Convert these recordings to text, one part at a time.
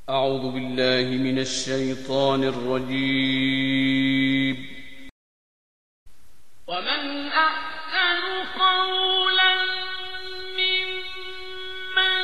أعوذ بالله من الشيطان الرجيم ومن أحسن قولا ممن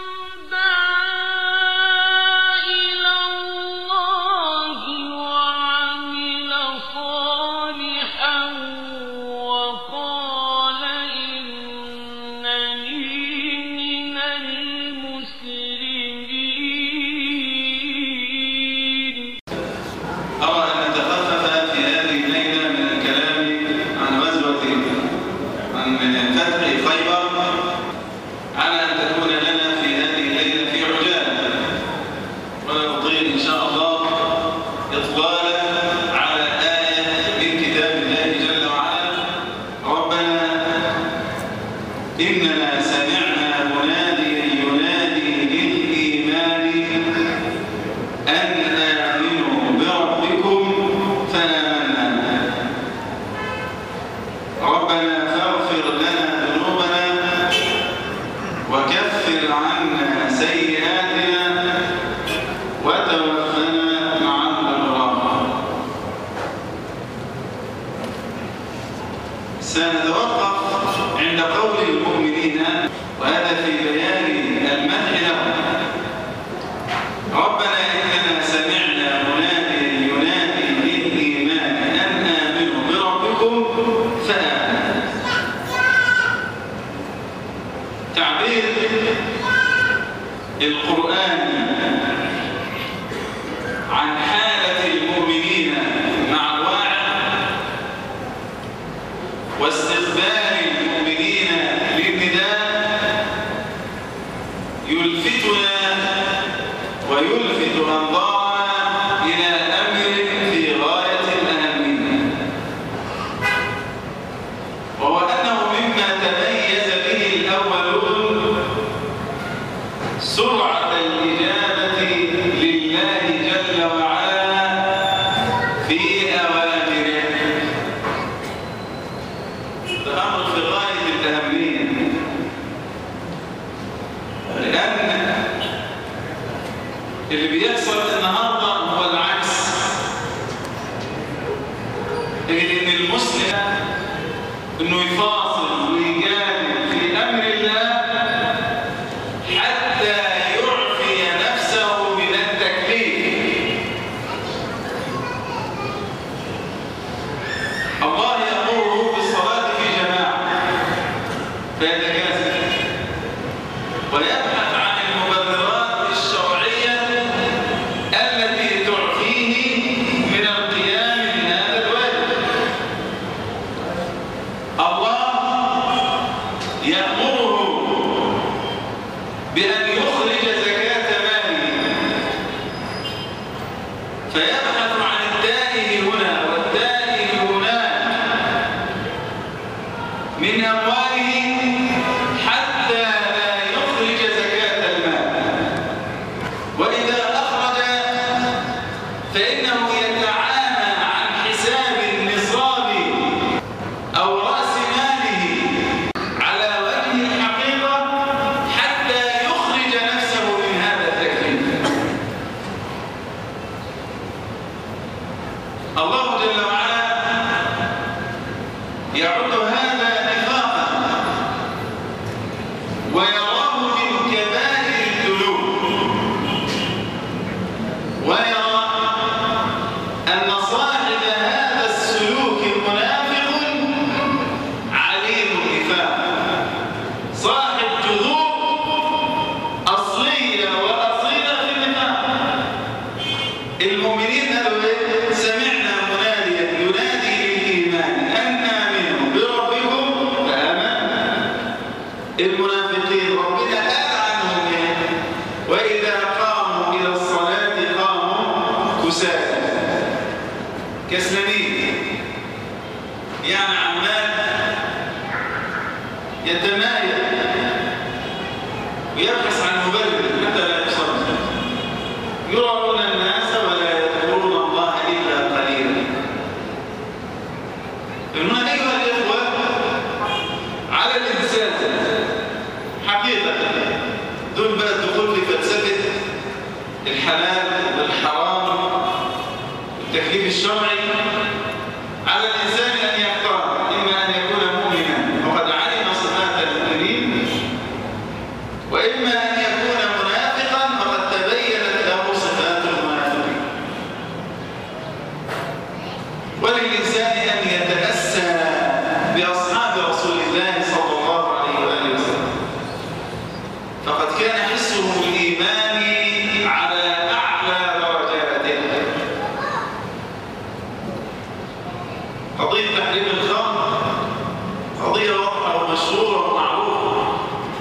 دعا إلى الله وعمل صالحا وقال إنني من المسلمين أرى أن نتخفف في هذه الليلة من الكلام عن غزوة عن فتح خيبر على أن تكون لنا في هذه الليلة في عجالة ولا نطيل إن شاء الله إطلالا على آية من كتاب الله جل وعلا ربنا إننا سمعنا مناديا ينادي للإيمان أن آمنوا بربكم فآمنا ربنا فاغفر لنا ذنوبنا وكفر عنا سيئاتنا وتوفنا مع الأبرار سنتوقف عند قول المؤمنين وهذا في بيان المدح لهم ربنا إننا سمعنا مناديا ينادي للإيمان أن آمنوا بربكم فآمنوا تعبير القرآن عن حالة المؤمنين مع الواعظ واستقبال المؤمنين للنداء يلفتنا ويلفت أنظارنا إلى أمر في غاية الأهمية وهو أنه مما تميز به الأولون سرعة الإجابة لله جل وعلا في أوامره ده أمر في غاية الأهمية لأن اللي بيحصل النهارده هو العكس ان المسلم انه يفاصل ويجادل في امر الله حتى يعفي نفسه من التكليف الله يامره بالصلاه في جماعه فيتكاسل ويبحث عن المبررات الشرعية التي تعفيه من القيام بهذا الواجب الله يأمره بأن يخرج زكاة ماله فيبحث عن التائه هنا والتائه هناك من أمواله حتى لا يخرج زكاة المال وإذا أخرج فإنه يتعامى عن حساب النصاب أو رأس ماله على وجه الحقيقة حتى يخرج نفسه من هذا التكليف الله جل وعلا يعد هذا نفاقا ويراه من كبائر الذنوب ويرى أن صاحب هذا السلوك منافق عليم النفاق صاحب جذور أصلية وأصيلة في النفاق المؤمنين قالوا ايه سمعنا مناديا ينادي للايمان ان امنوا بربكم فامنوا المنافقين ربنا قال عنهم ايه واذا قاموا الى الصلاه قاموا كسالى كسلانين يعني عمال يتمايل ويبحث عن مبرر حتى لا يصلي يرون الناس ولا يذكرون الله إلا قليلا هنا أيها الإخوة على الإنسان حقيقة دون بقى الدخول في فلسفة الحلال والحرام التكليف الشرعي على الإنسان أن يختار إما أن يكون مؤمنا وقد علم صفات المؤمنين وإما أن يكون منافقا وقد تبينت له صفات المنافقين وللإنسان أن يتأسى بأصحاب رسول الله صلى الله عليه وآله وسلم فقد كان حسهم الإيمان على أعلى درجاته قضية تحريم الخمر قضية واضحة ومشهورة ومعروفة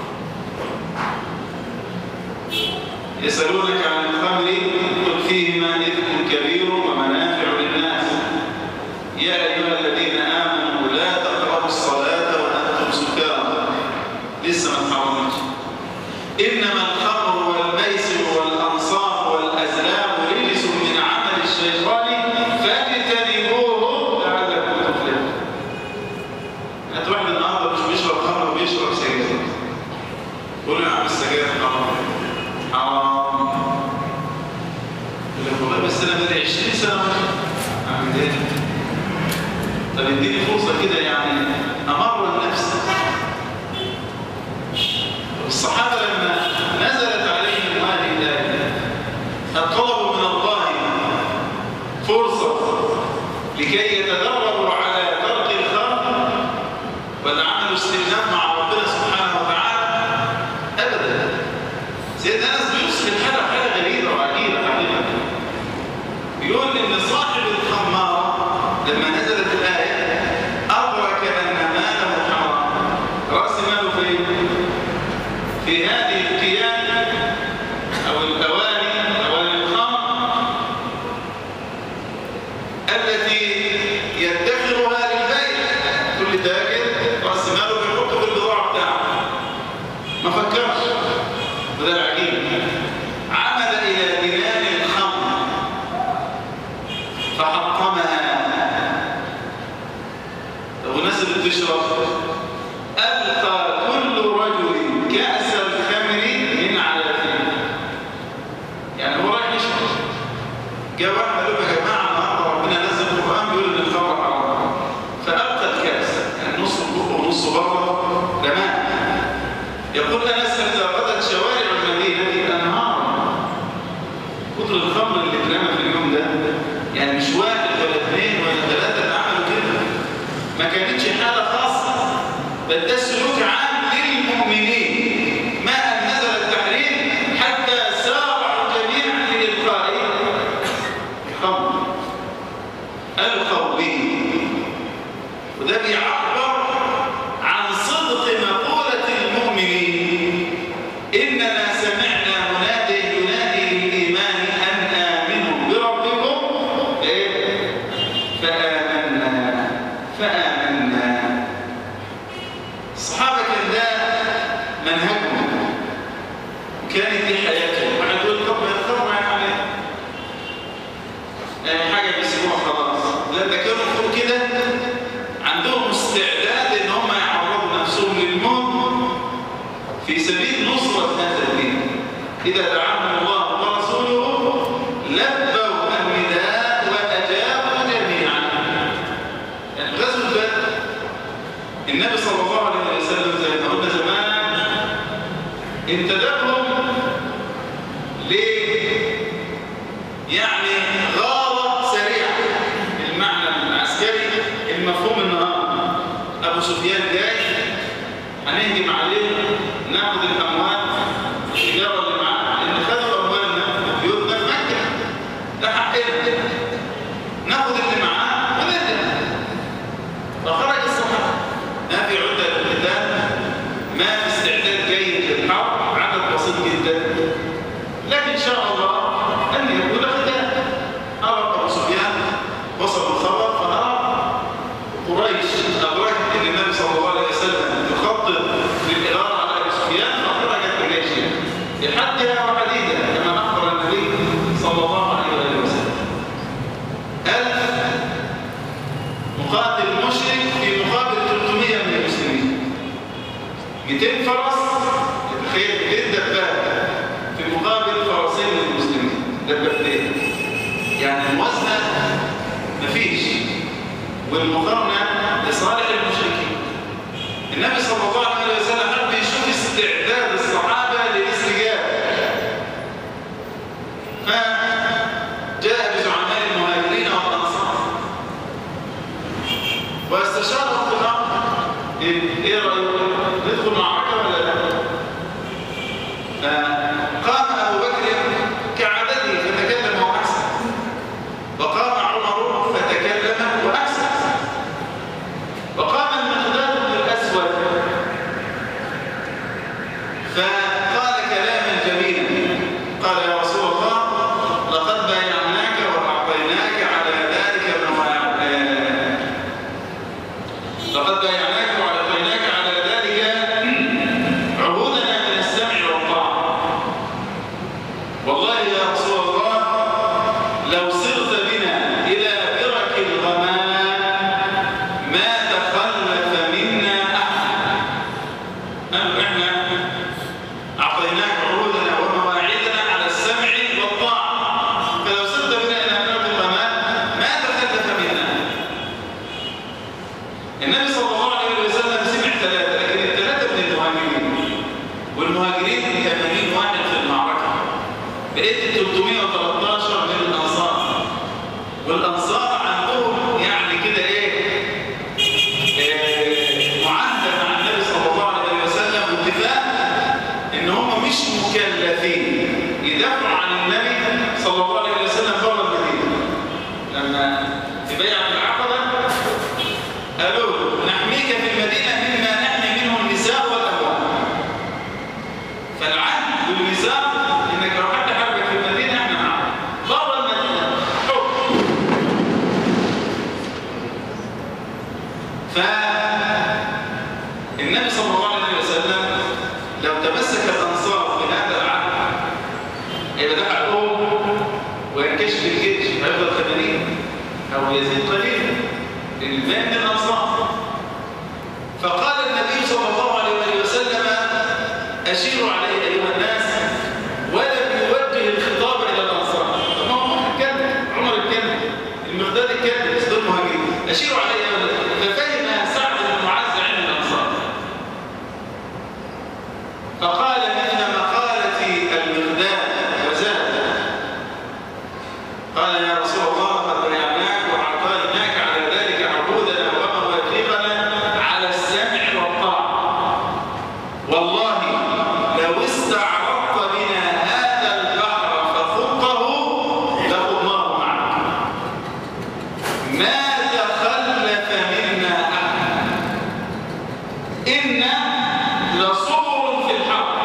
يسألونك عن الخمر قل فيهما إثم كبير ومنافع للناس يا أيها الذين آمنوا لا تقربوا الصلاة وأنتم سكارى لسه ما اتحرمتش إنما الخمر والميسر والأنصاب والأزلام رجس من عمل الشيطان فاجتنبوه لعلكم تفلحون هات واحد النهارده مش بيشرب خمر وبيشرب سجاير قول له يا عم السجاير حرام حرام يقول لك والله بس انا بقالي 20 سنه اعمل ايه؟ طب اديني فرصه كده يعني امر النفس الصحابه لما نزلت عليهم هذه الايه طلبوا من الله فرصه لكي يتدربوا على ترك الخمر والعمل استئناف مع ربنا سبحانه وتعالى ابدا سيدنا انس بيوصف الحاله حاله غريبه وعجيبه حقيقه يقول ان صاحب الخماره لما نزلت الايه ادرك ان ماله حرام راس ماله فين في هذه الكيان او الاواني اواني الخمر التي يدخرها للبيع كل تاجر راس ماله بيحطه في البضاعه بتاعته ما فكرش وده العجيب عمد الى دينار الخمر فحطمها لو الناس اللي بتشرب القى كل رجل كاس الخمر من على فيه يعني هو رايح يشرب جاء واحد قال لهم يا جماعه النهارده ربنا نزل القران بيقول ان الخمر حرام فالقى الكاس يعني نص بقه ونص بره رماه يقول انس اذا غدت شوارع المدينه انهار كتر الخمر اللي اترمى في اليوم ده يعني مش واحد ولا اثنين ولا ثلاثه اللي عملوا كده ما كانتش حاله خاصه بل ده سلوك عام للمؤمنين ما ان نزل التحريم حتى سارعوا جميعا لالقاء الخمر القوا به وده بيعبر عن صدق مقولة المؤمنين إننا سمعنا منادي ينادي للإيمان أن آمنوا بربكم إيه؟ فآمنا فآمنا الصحابة كان ده منهجهم وكانت دي حياتهم واحد يقول طب ما الخمر يعني يعني حاجة بيسيبوها خلاص لا ده كانوا فوق كده عندهم استعداد ان هم يعرضوا نفسهم للموت في سبيل نصرة هذا الدين إذا دعاهم الله ورسوله لبوا النداء وأجابوا جميعا يعني غزوة بدر النبي صلى الله عليه وسلم زي ما قلنا زمان انتدبهم ليه؟ يعني غارة سريعة المعنى العسكري المفهوم النهارده أبو سفيان جاي هنهجم عليه ناخد الأموال التجارة اللي معاه لأن خدوا أموالنا وبيوتنا في مكة ده حقنا ناخد اللي معاه ونرجع فخرج الصحابة ما في عدة للقتال ما في استعداد جيد للحرب عدد بسيط جدا لكن إن شاء الله أن يكون قتال أرى أبو سفيان وصل الخبر فأرى قريش أدركت أن النبي صلى الله عليه وسلم يخطط للإغارة على أبي سفيان فخرجت بجيشها لحدها وحديدها كما أخبر النبي صلى الله عليه وآله وسلم ألف مقاتل مشرك في مقابل 300 من المسلمين 200 فرس تخيل 200 دبابة في مقابل فرسين من المسلمين دبابتين يعني الموازنة مفيش والمقارنة لصالح المشركين النبي صلى الله عليه وسلم حب يشوف استعداد الصحابة للاستجابة فجاء بزعماء المهاجرين والأنصار واستشارهم في الأمر إيه إيه رأيكم؟ ندخل معركة ولا لا؟ فقام أبو بكر كعادته فتكلم وأحسن وقام عمر فتكلم وأحسن وقام المقداد بن الأسود فقال كلاما جميلا قال يا رسول الله لقد بايعناك وأعطيناك على ذلك مواعيد لقد بايعناك وأعطيناك على ذلك عهودنا من السمع والطاعة والله يا رسول الله لو سرت بنا إلى برك الغمام ما تخلف منا أحد قالوا إحنا أعطيناك عهودنا ومواعيدنا على السمع والطاعة فلو سرت بنا إلى برك الغمام ما تخلف منا النبي صلى الله عليه وسلم سمع ثلاثة لكن الثلاثة من المهاجرين والمهاجرين 80 واحد في المعركة بقيت 313 من الأنصار والأنصار عندهم يعني كده إيه آه، معاهدة مع النبي صلى الله عليه وسلم واتفاق إن هم مش مكلفين يدافعوا عن النبي صلى الله عليه وسلم بره المدينة لما تبيع العقبة قالوا له نحميك في المدينة مما نحمي منه النساء والأموال فالعهد والميثاق انك لو حد حاربك في المدينة احنا معاك بره المدينة حكم فالنبي صلى الله عليه وسلم لو تمسك الأنصار بهذا العهد يبقى ده حقهم وينكشف الجيش هيفضل 80 أو يزيد قليلا للبان الأنصار فقال النبي صلى الله عليه وسلم أشيروا عليه أيها الناس ولم يوجه الخطاب إلى الأنصار طب ما هو عمر اتكلم عمر اتكلم المقداد اتكلم بس دول مهاجرين أشيروا عليه أيها الناس ففهم سعد بن معاذ عند الأنصار فقال مثل مقالة المقداد وزاد قال يا رسول الله قد بايعناك وأعطيناك على ذلك عهودنا ومواثيقنا على السمع والطاعة والله لو استعرضت بنا هذا البحر فخضه لخضناه معك ما تخلف منا أحد إن لصبر في الحق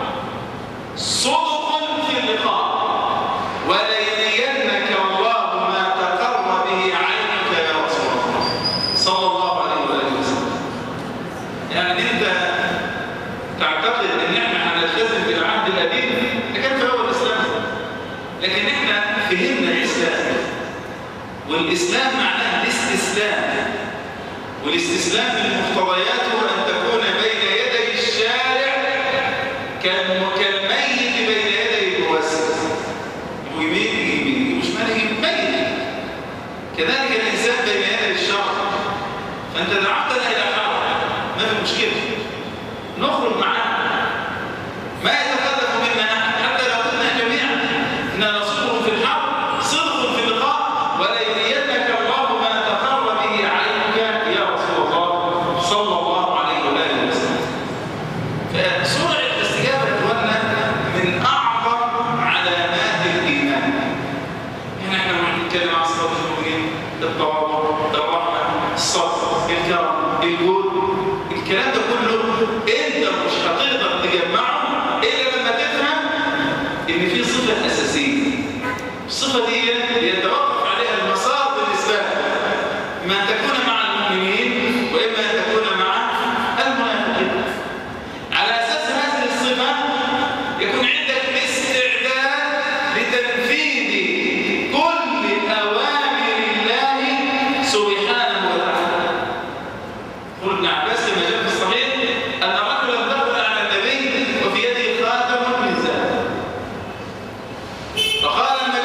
صدق في اللقاء وليرينك الله ما تقر به عينك يا رسول الله صلى الله عليه وآله وسلم يعني انت تعتقد ان احنا هنلتزم بالعهد القديم ده كان في اول الاسلام لكن احنا فهمنا الاسلام والاسلام معناه الاستسلام والاستسلام من مقتضياته ان تكون بين يدي الشارع كالم- كالميت بين يدي الموسد ويمين يمين وشمال يمين ميت كذلك الانسان بين يدي الشرع فانت دعوتنا الى حرب ما في مشكله نخرج معاه ما يتخلف منا نحن حتى لو كنا جميعا ان نصبر في الحرب صدق في اللقاء وليرينك الله ما تقر به عينك يا رسول الله صلى الله عليه واله وسلم فسرعه الاستجابه يا اخواننا من اعظم علامات الايمان يعني احنا لما بنتكلم عن صفات المؤمنين التواضع الرحمه الصبر الكرم الجود الكلام ده كله انت مش هتقدر تجمعه الا لما تفهم ان في صفه اساسيه الصفه دي يتوقف عليها المسار بالنسبه لك اما ان تكون مع المؤمنين واما ان تكون مع المنافقين على اساس هذه الصفه يكون عندك استعداد لتنفيذ كل اوامر الله سبحانه وتعالى قل ابن عباس كما جاء في الصحيح ان رجلا دخل على النبي وفي يده خاتم من ذهب فقال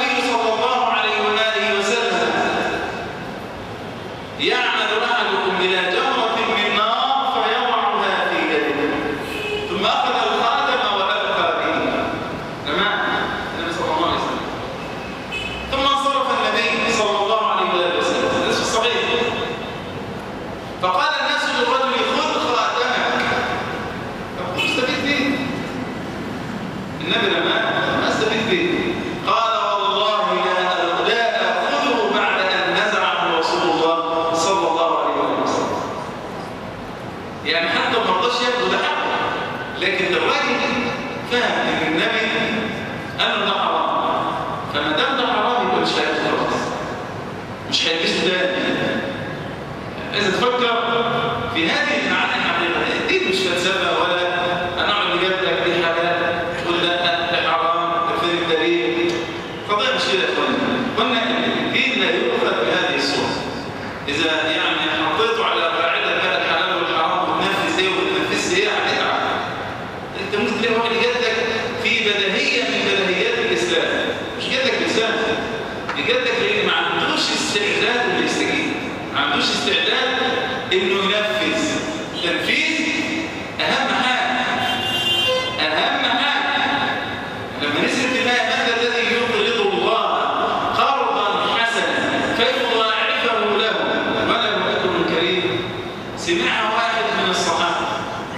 استفيد بيه قال والله لا لا اخذه بعد ان نزعه رسول الله صلى الله عليه وسلم يعني حتى ما رضاش ياخده ده حقه لكن الراجل فهم ان النبي قال له ده حرام فما دام ده حرام يبقى مش هياخده خلاص مش هيلبسه تاني إذا تفكر في هذه المعاني الحقيقة الدين مش فلسفة ولا أنا أقعد بجدك دي حلال تقول لا ده حرام ده فين الدليل قضية مش كده يا إخواني قلنا الدين لا يؤخذ بهذه الصورة إذا يعني حطيته على قاعدة بقى الحلال والحرام وتنفذ إيه وتنفذ إيه هتتعب أنت ممكن تلاقي واحد جدك في بديهية من بديهيات الإسلام مش جدك الإسلام جدك لأن ما عندوش استعداد إنه يستجيب ما عندوش استعداد إنه ينفذ تنفيذ أهم حاجة أهم حاجة لما نزل في الآية من ذا الذي يقرض الله قرضا حسنا فيضاعفه له وله أجر كريم سمعها واحد من الصحابة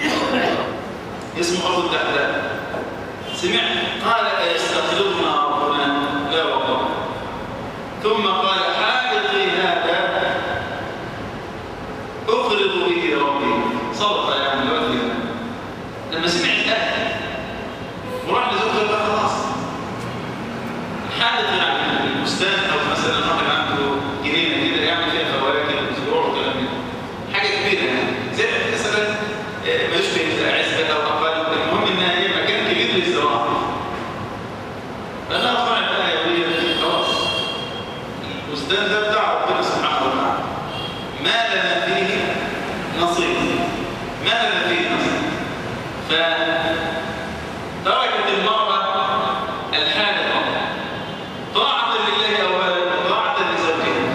اسمه أبو الدحداء سمع قال أيستقرضنا ربنا لا والله ثم قال حالقي هذا أقرض به ربي صدق يعني الوجه لما سمع الآية وراح لزوجته قال خلاص حالق يعني البستان أو مثلا واحد عنده جنينة كده يعمل فيها فواكه وزروع وكلام من ده. حاجة كبيرة يعني زي مثلا آه، ما يشبه عزبة أو أقل المهم إنها هي مكان كبير للزراعة فأنا أطلع الآية وهي خلاص البستان ده بتاع ربنا سبحانه وتعالى ما لنا فيه نصيب ما لنا فيه نصيب فتركت المرأة الحالقة طاعة لله أولا وطاعة لزوجها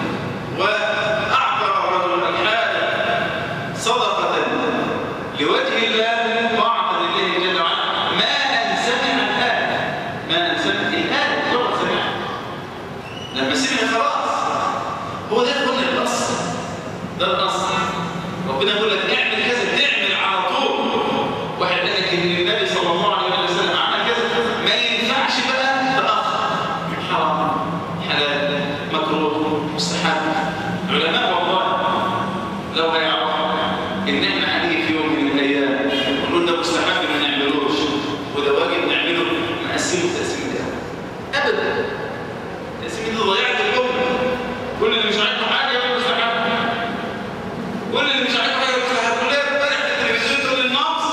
وأعطى الرجل الحالق صدقة لوجه الله طاعة لله جل وعلا ما أن سمع الآية ما أن سمع الآية طبعا سمع لما سمع خلاص هو ده يقول الأصل ده الأصل ربنا يقول لك اعمل كذا تعمل على طول واحد قال لك ان النبي صلى الله عليه وسلم عمل كذا ما ينفعش بقى تأخر حرام حلال مكروه مستحب علماء والله لو هيعرفوا ان احنا هنيجي في يوم من الايام ونقول ده مستحب ما نعملوش وده واجب نعمله نقسمه تقسيم ده ابدا تقسيم ده ضيعت الامه كل اللي مش عاجبه حاجه يقول مستحب كل اللي مش عاجبه حاجه يقول مستحب كل اللي امبارح في التلفزيون تقول النقص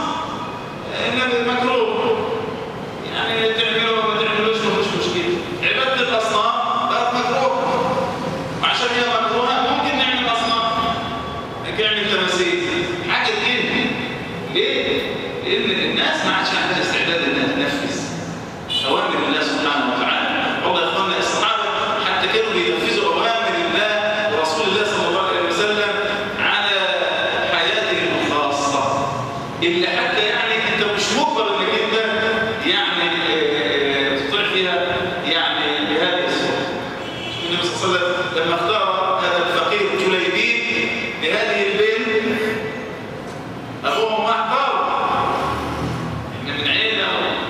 انما مكروه يعني تعمله وما تعملوش مفيش مشكله عباده الاصنام بقت مكروه وعشان هي مكروهه ممكن نعمل اصنام نعمل تماثيل حاجه تجيب ليه؟ لان الناس ما عادش عندها استعداد انها تنفذ اوامر الله سبحانه وتعالى والله يا اخوانا الصحابه حتى كانوا بينفذوا اوامر الله ورسول الله صلى الله عليه وسلم على حياتهم الخاصه اللي حتى يعني انت مش مجبر انك انت يعني آه، تطيع فيها يعني بهذه الصوره النبي صلى الله عليه وسلم لما اختار هذا الفقير جليبيب بهذه البنت ابوهم احتار احنا من عيله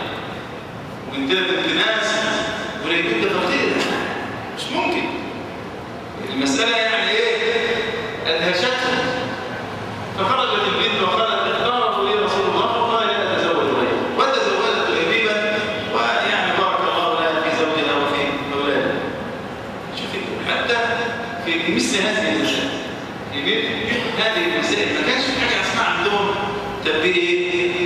وانت بنت ناس جليبيب ده فقير مش ممكن المساله يعني ايه ادهشته فخرجت البنت وقالت اختاره لي رسول الله فقال لا اتزوج غيره وتزوجت جليبيبا ويعني بارك الله لها في زوجها وفي اولادها شوف حتى في مثل هذه المسائل في مثل هذه المسائل ما كانش في حاجه اسمها عندهم تربيه